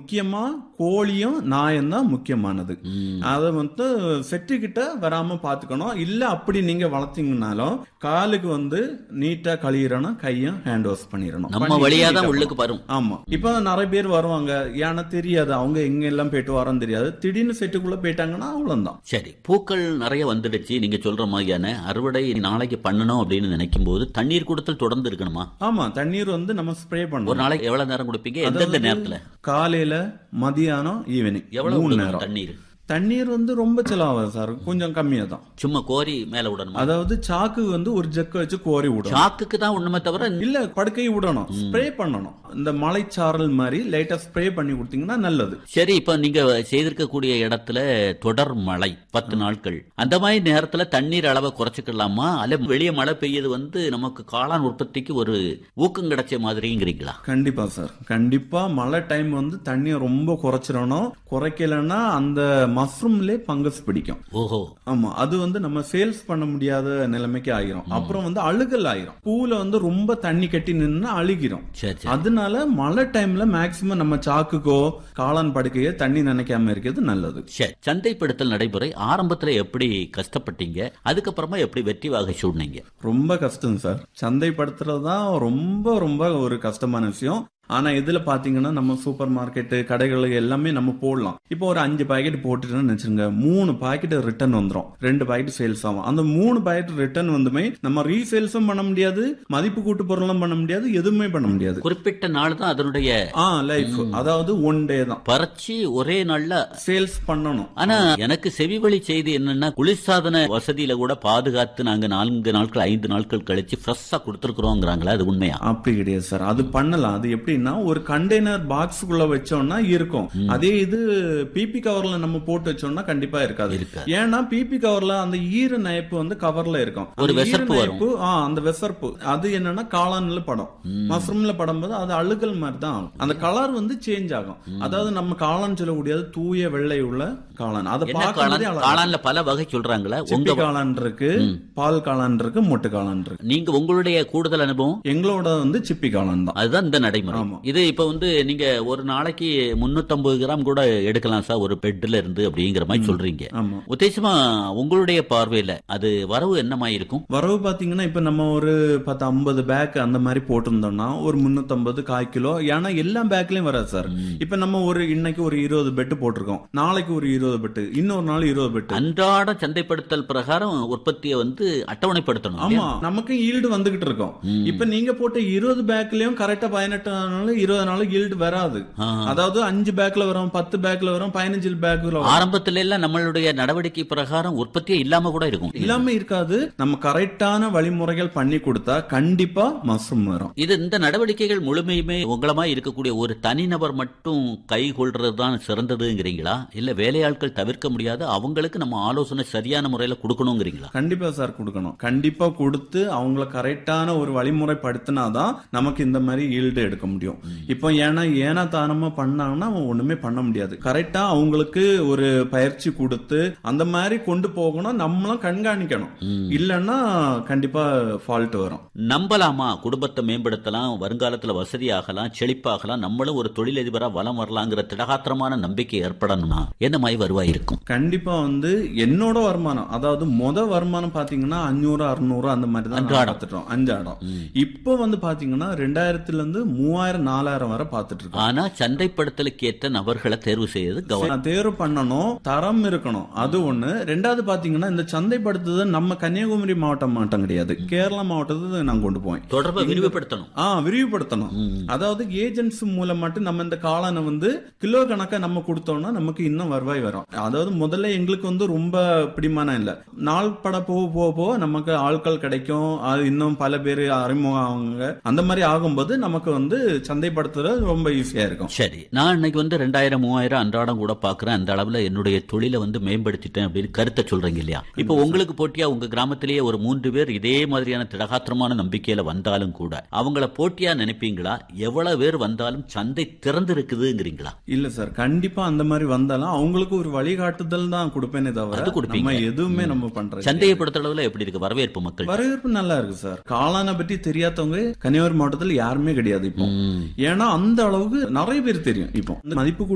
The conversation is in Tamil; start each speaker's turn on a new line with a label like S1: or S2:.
S1: முக்கியமா கோழியும் நாயும் தான் முக்கியமானது அதை வந்து செட்டு கிட்ட வராம பாத்துக்கணும் இல்ல அப்படி நீங்க வளர்த்தீங்கனாலும் காலுக்கு வந்து நீட்டா கழுவிடணும் கையும் ஹேண்ட் வாஷ் பண்ணிடணும்
S2: நம்ம
S1: பண்ணிட்டு
S2: வழியா தான்
S1: நீட்டா
S2: உள்ளுக்கு வரும்
S1: ஆமா இப்ப நிறைய பேர் வருவாங்க ஏன்னா தெரியாது அவங்க எங்க எல்லாம் போயிட்டு வரோன்னு தெரியாது திடீர்னு செட்டுக்குள்ள போயிட்டாங்கன்னா அவ்வளவுதான்
S2: சரி பூக்கள் நிறைய வந்துடுச்சு நீங்க சொல்ற மாதிரியான அறுவடை நாளைக்கு பண்ணணும் அப்படின்னு நினைக்கும் போது தண்ணீர் கொடுத்தல் தொடர்ந்து இருக்கணுமா
S1: ஆமா தண்ணீர் வந்து நம்ம ஸ்ப்ரே
S2: ஒரு
S1: பண்ணணும்
S2: நாளைக்கு எவ்வளவு நேரம் கொடுப்பீங்க எந்தெந்த
S1: அதாவது
S2: நேரத்துல
S1: காலையில மதியானம் ஈவினிங்
S2: எவ்வளவு
S1: மூணு
S2: விடணும்
S1: நேரம்
S2: தண்ணீர்
S1: தண்ணீர் வந்து ரொம்ப செலவாகுது சார் கொஞ்சம் கம்மியா தான்
S2: சும்மா கோரி மேல விடணுமா
S1: அதாவது சாக்கு வந்து ஒரு ஜக்க வச்சு கோரி விடணும்
S2: சாக்குக்கு தான் ஒண்ணுமே தவிர
S1: இல்ல படுக்கை விடணும் ஸ்ப்ரே பண்ணணும் இந்த மலைச்சாரல் மாதிரி லைட்டா ஸ்ப்ரே பண்ணி கொடுத்தீங்கன்னா நல்லது
S2: சரி இப்ப நீங்க செய்திருக்கக்கூடிய இடத்துல தொடர் மழை பத்து நாட்கள் அந்த மாதிரி நேரத்துல தண்ணீர் அளவை குறைச்சிக்கலாமா அல்ல வெளியே மழை பெய்யுது வந்து நமக்கு காளான் உற்பத்திக்கு ஒரு ஊக்கம் கிடைச்ச மாதிரிங்கிறீங்களா
S1: கண்டிப்பா சார் கண்டிப்பா மழை டைம் வந்து தண்ணியை ரொம்ப குறைச்சிடணும் குறைக்கலன்னா அந்த மஷ்ரூம்லே பங்கஸ் பிடிக்கும்
S2: ஓஹோ
S1: ஆமா அது வந்து நம்ம சேல்ஸ் பண்ண முடியாத நிலைமைக்கு ஆகிரும் அப்புறம் வந்து அழுகல் ஆயிரும் பூல வந்து ரொம்ப தண்ணி கட்டி நின்னா அழுகிரும்
S2: சரி சரி
S1: அதனால மழை டைம்ல மேக்சிமம் நம்ம சாக்குக்கோ காளான் படுக்கையோ தண்ணி நினைக்காம இருக்கிறது நல்லது
S2: சரி சந்தைப்படுத்தல் நடைமுறை ஆரம்பத்துல எப்படி கஷ்டப்பட்டீங்க அதுக்கப்புறமா எப்படி வெற்றி வாகை சூடினீங்க
S1: ரொம்ப கஷ்டம் சார் சந்தைப்படுத்துறது தான் ரொம்ப ரொம்ப ஒரு கஷ்டமான விஷயம் ஆனா இதுல பாத்தீங்கன்னா நம்ம சூப்பர் மார்க்கெட் கடைகள் எல்லாமே நம்ம போடலாம் இப்போ ஒரு அஞ்சு பாக்கெட் போட்டுட்டோம்னு வச்சுருங்க மூணு பாக்கெட் ரிட்டர்ன் வந்துரும் ரெண்டு பாக்கெட் சேல்ஸ் ஆகும் அந்த மூணு பாக்கெட் ரிட்டர்ன் வந்துமே நம்ம ரீசேல்ஸும் பண்ண முடியாது மதிப்பு கூட்டு பொருளும் பண்ண முடியாது எதுவுமே பண்ண முடியாது
S2: குறிப்பிட்ட நாள் தான் அதனுடைய
S1: ஆ லைஃப் அதாவது ஒன் டே தான்
S2: பறிச்சு ஒரே நாள்ல
S1: சேல்ஸ் பண்ணணும்
S2: ஆனா எனக்கு செவிவழி செய்தி என்னன்னா குளிர்சாதன வசதியில கூட பாதுகாத்து நாங்க நான்கு நாட்கள் ஐந்து நாட்கள் கழிச்சு ஃப்ரெஷ்ஷா கொடுத்துருக்குறோங்கிறாங்களா அது உண்மையா
S1: அப்படி கிடையாது சார் அது பண்ணலாம் அது எப்படின்னா ஒரு கண்டெய்னர் பாக்ஸுக்குள்ள வச்சோம்னா இருக்கும் அதே இது பிபி கவர்ல நம்ம போட்டு வச்சோம்னா கண்டிப்பா இருக்காது
S2: இருக்காது.
S1: ஏன்னா பிபி கவர்ல அந்த ஈர நயப்பு வந்து கவர்ல இருக்கும்
S2: ஒரு
S1: அந்த ஈர
S2: வெசர்ப்பு வரும்.
S1: நயப்பு, ஆ அந்த வெசர்ப்பு அது என்னன்னா காளான்ல படம் மஷ்ரூம்ல படும்போது அது அழுகல் மாதிரி தான் ஆகும் அந்த கலர் வந்து சேஞ்ச் ஆகும் அதாவது நம்ம காளான் சொல்லக்கூடியது தூய வெள்ளை உள்ள காளான் அதை
S2: என்ன
S1: பார்க்கும்போதே
S2: காளான்
S1: அழகா
S2: காளான்ல பல வகை சொல்றாங்களா
S1: சிப்பி
S2: உங்க
S1: காளான் இருக்கு பால் காளான் இருக்கு மொட்டு காளான் இருக்கு
S2: நீங்க உங்களுடைய கூடுதல் அனுபவம்
S1: எங்களோட வந்து சிப்பி காளான் தான்
S2: அதுதான் இந்த நடைமுறை
S1: ஆமா.
S2: இது இப்ப வந்து நீங்க ஒரு நாளைக்கு 350 கிராம் கூட எடுக்கலாம் சார் ஒரு பெட்ல இருந்து அப்படிங்கிற மாதிரி சொல்றீங்க
S1: ஆமா
S2: உத்தேசமா உங்களுடைய பார்வையில அது வரவு என்னமா இருக்கும்
S1: வரவு பாத்தீங்கன்னா இப்ப நம்ம ஒரு பத்து ஐம்பது பேக் அந்த மாதிரி போட்டிருந்தோம்னா ஒரு முன்னூத்தம்பது கால் கிலோ ஏன்னா எல்லா பேக்லயும் வராது சார் இப்ப நம்ம ஒரு இன்னைக்கு ஒரு இருபது பெட்டு போட்டிருக்கோம் நாளைக்கு ஒரு இருபது பெட்டு இன்னொரு நாள் இருபது பெட்டு
S2: அன்றாட சந்தைப்படுத்தல் பிரகாரம் உற்பத்தியை வந்து அட்டவணைப்படுத்தணும்
S1: ஆமா நமக்கு ஈல்டு வந்துகிட்டு இருக்கோம் இப்ப நீங்க போட்ட இருபது பேக்லயும் கரெக்டா பதினெட்டு நாள் இருபது நாள் ஈல்டு வராது
S2: ஆ.
S1: அதாவது அஞ்சு பேக்ல வரும் பத்து பேக்ல வரும் பதினஞ்சு பேக்ல வரும்
S2: ஆரம்பத்துல எல்லாம் நம்மளுடைய நடவடிக்கை பிரகாரம் உற்பத்தியே இல்லாம கூட இருக்கும்
S1: இல்லாம இருக்காது நம்ம கரெக்டான வழிமுறைகள் பண்ணி கொடுத்தா கண்டிப்பா மஷ்ரூம் வரும்
S2: இது இந்த நடவடிக்கைகள் முழுமையுமே உங்களமா இருக்கக்கூடிய ஒரு தனிநபர் மட்டும் கை கொள்றது தான் சிறந்ததுங்கிறீங்களா இல்ல வேலையாட்கள் தவிர்க்க முடியாது அவங்களுக்கு நம்ம ஆலோசனை சரியான முறையில கொடுக்கணுங்கிறீங்களா
S1: கண்டிப்பா சார் கொடுக்கணும் கண்டிப்பா கொடுத்து அவங்கள கரெக்டான ஒரு வழிமுறைப்படுத்தினாதான் நமக்கு இந்த மாதிரி ஈல்டு எடுக்க முடியும் இப்போ ஏன்னா ஏனா தானமா பண்ணாங்கன்னா அவன் ஒண்ணுமே பண்ண முடியாது கரெக்டா அவங்களுக்கு ஒரு பயிற்சி கொடுத்து அந்த மாதிரி கொண்டு போகணும் நம்மளும் கண்காணிக்கணும் இல்லைன்னா கண்டிப்பா ஃபால்ட் வரும்
S2: நம்பலாமா குடும்பத்தை மேம்படுத்தலாம் வருங்காலத்துல வசதியாகலாம் செழிப்பாகலாம் நம்மளும் ஒரு தொழிலதிபரா வலம் வரலாங்கிற திடகாத்திரமான நம்பிக்கை ஏற்படணும்னா என்ன மாதிரி வருவாய் இருக்கும்
S1: கண்டிப்பா வந்து என்னோட வருமானம் அதாவது மொத வருமானம் பாத்தீங்கன்னா அஞ்சூறு அறுநூறு அந்த மாதிரி தான்
S2: அன்றாடம்.
S1: பார்த்துட்டோம் அஞ்சாடம் இப்போ வந்து பாத்தீங்கன்னா ரெண்டாயிரத்துல இருந்து மூவாயிரம் நாலாயிரம் வரை பார்த்துட்டு இருக்கோம்
S2: ஆனா சந்தைப்படுத்தலுக்கு ஏற்ற நபர்களை தேர்வு செய்யறது கவனம்
S1: நான் தேர்வு பண்ணணும் தரம் இருக்கணும் அது ஒண்ணு ரெண்டாவது பாத்தீங்கன்னா இந்த சந்தைப்படுத்துதல் நம்ம கன்னியாகுமரி மாவட்டம் மாவட்டம் கிடையாது கேரளா மாவட்டத்தை நான் கொண்டு போவேன்
S2: தொடர்பை விரிவுபடுத்தணும்
S1: ஆ விரிவுபடுத்தணும் அதாவது ஏஜென்ட்ஸ் மூலம் மட்டும் நம்ம இந்த காளானை வந்து கிலோ கணக்கா நம்ம கொடுத்தோம்னா நமக்கு இன்னும் வருவாய் வரும் அதாவது முதல்ல எங்களுக்கு வந்து ரொம்ப பிடிமானம் இல்ல நாள் பட போக போக போக நமக்கு ஆட்கள் கிடைக்கும் அது இன்னும் பல பேர் அறிமுகம் ஆகுங்க அந்த மாதிரி ஆகும்போது நமக்கு வந்து சந்தைப்படுத்துறது ரொம்ப ஈஸியா இருக்கும்
S2: சரி நான் இன்னைக்கு வந்து ரெண்டாயிரம் மூவாயிரம் அன்றாடம் கூட பாக்குறேன் அந்த அளவுல என்னுடைய தொழிலை வந்து மேம்படுத்திட்டேன் அப்படின்னு கருத்தை சொல்றீங்க இல்லையா இப்போ உங்களுக்கு போட்டியா உங்க கிராமத்திலேயே ஒரு மூன்று பேர் இதே மாதிரியான திடகாத்திரமான நம்பிக்கையில வந்தாலும் கூட அவங்கள போட்டியா நினைப்பீங்களா எவ்வளவு பேர் வந்தாலும் சந்தை திறந்து இருக்குதுங்கிறீங்களா
S1: இல்ல சார் கண்டிப்பா அந்த மாதிரி வந்தாலும் அவங்களுக்கு ஒரு வழிகாட்டுதல் தான் கொடுப்பேனே
S2: அது
S1: தவிர
S2: கொடுப்பீங்க.
S1: நம்ம எதுவுமே நம்ம பண்றது
S2: சந்தையை பொறுத்த அளவுல எப்படி இருக்கு வரவேற்பு மக்கள்
S1: வரவேற்பு நல்லா இருக்கு சார் காளானை பற்றி தெரியாதவங்க கன்னியாகுமரி மாவட்டத்தில் யாருமே கிடையாது இப்போ
S2: ம்.
S1: ஏன்னா அந்த அளவுக்கு நிறைய பேர் தெரியும் இப்போ இந்த மதிப்பு